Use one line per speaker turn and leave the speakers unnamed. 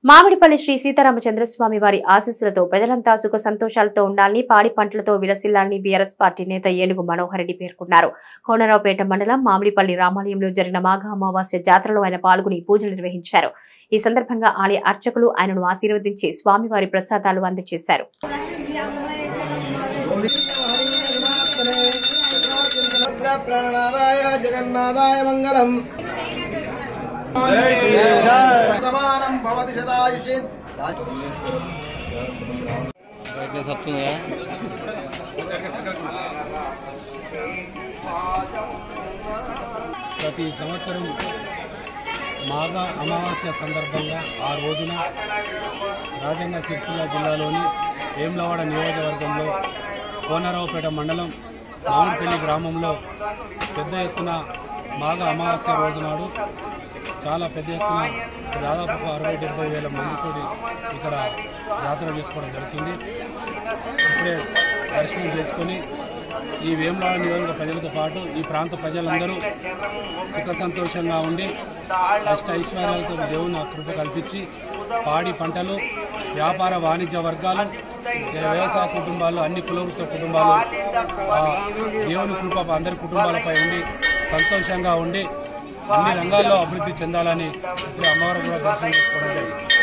మామిడిపల్లి శ్రీ సీతారామచంద్రస్వామి వారి ఆశీస్సులతో ప్రజలంతా సుఖ సంతోషాలతో ఉండాలని పాడి పంటలతో విలసిల్లాలని బీఆర్ఎస్ పార్టీ నేత ఏనుగు మనోహర్ రెడ్డి పేర్కొన్నారు కోనరావుపేట మండలం మామిడిపల్లి రామాలయంలో జరిగిన మాఘ అమావాస్య జాతరలో ఆయన పాల్గొని పూజలు నిర్వహించారు ఈ సందర్భంగా ఆలయ అర్చకులు ఆయనను ఆశీర్వదించి స్వామివారి ప్రసాదాలు అందజేశారు
ప్రాణనాదాయ జగన్నాథాయ మంగళం సమానం భవతి శతాయుషి
ప్రతి సంవత్సరం మాఘ అమావాస్య సందర్భంగా ఆ రోజున రాజన్న సిరిసిల్ల జిల్లాలోని వేములవాడ నియోజకవర్గంలో కోనరావుపేట మండలం మామిడిపల్లి గ్రామంలో పెద్ద ఎత్తున మాఘ అమావాస్య రోజు నాడు చాలా పెద్ద ఎత్తున దాదాపు ఒక అరవై డెబ్బై వేల మందితోటి ఇక్కడ జాతర చేసుకోవడం జరుగుతుంది ఇప్పుడే దర్శనం చేసుకొని ఈ వేములవాడ నియోజక ప్రజలతో పాటు ఈ ప్రాంత ప్రజలందరూ సుఖ సంతోషంగా ఉండి అష్ట ఐశ్వర్యాలతో దేవుని ఆ కృప కల్పించి పాడి పంటలు వ్యాపార వాణిజ్య వర్గాలు వ్యవసాయ కుటుంబాలు అన్ని కులవృత్త కుటుంబాలు ఆ దేవుని కృప అందరి కుటుంబాలపై ఉండి సంతోషంగా ఉండి అన్ని రంగాల్లో అభివృద్ధి చెందాలని ఇప్పుడు అమ్మవారు కూడా దర్శనం చేసుకోవడం జరిగింది